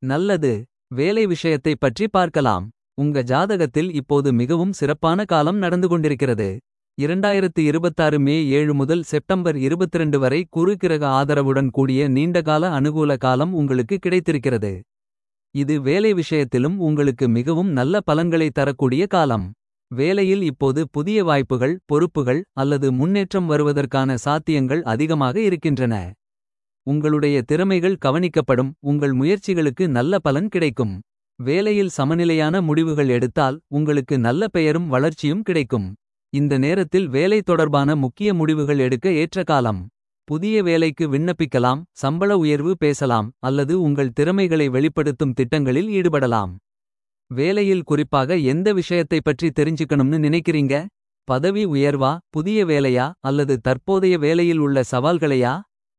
நல்லது வேலை விஷயத்தை பற்றி பார்க்கலாம் உங்க ஜாதகத்தில் இப்போது மிகவும் சிறப்பான காலம் நடந்து கொண்டிருக்கிறது இரண்டாயிரத்து இருபத்தாறு மே ஏழு முதல் செப்டம்பர் 22 வரை குரு கிரக ஆதரவுடன் கூடிய நீண்டகால அனுகூல காலம் உங்களுக்கு கிடைத்திருக்கிறது இது வேலை விஷயத்திலும் உங்களுக்கு மிகவும் நல்ல பலன்களை தரக்கூடிய காலம் வேலையில் இப்போது புதிய வாய்ப்புகள் பொறுப்புகள் அல்லது முன்னேற்றம் வருவதற்கான சாத்தியங்கள் அதிகமாக இருக்கின்றன உங்களுடைய திறமைகள் கவனிக்கப்படும் உங்கள் முயற்சிகளுக்கு நல்ல பலன் கிடைக்கும் வேலையில் சமநிலையான முடிவுகள் எடுத்தால் உங்களுக்கு நல்ல பெயரும் வளர்ச்சியும் கிடைக்கும் இந்த நேரத்தில் வேலை தொடர்பான முக்கிய முடிவுகள் எடுக்க ஏற்ற காலம் புதிய வேலைக்கு விண்ணப்பிக்கலாம் சம்பள உயர்வு பேசலாம் அல்லது உங்கள் திறமைகளை வெளிப்படுத்தும் திட்டங்களில் ஈடுபடலாம் வேலையில் குறிப்பாக எந்த விஷயத்தை பற்றி தெரிஞ்சுக்கணும்னு நினைக்கிறீங்க பதவி உயர்வா புதிய வேலையா அல்லது தற்போதைய வேலையில் உள்ள சவால்களையா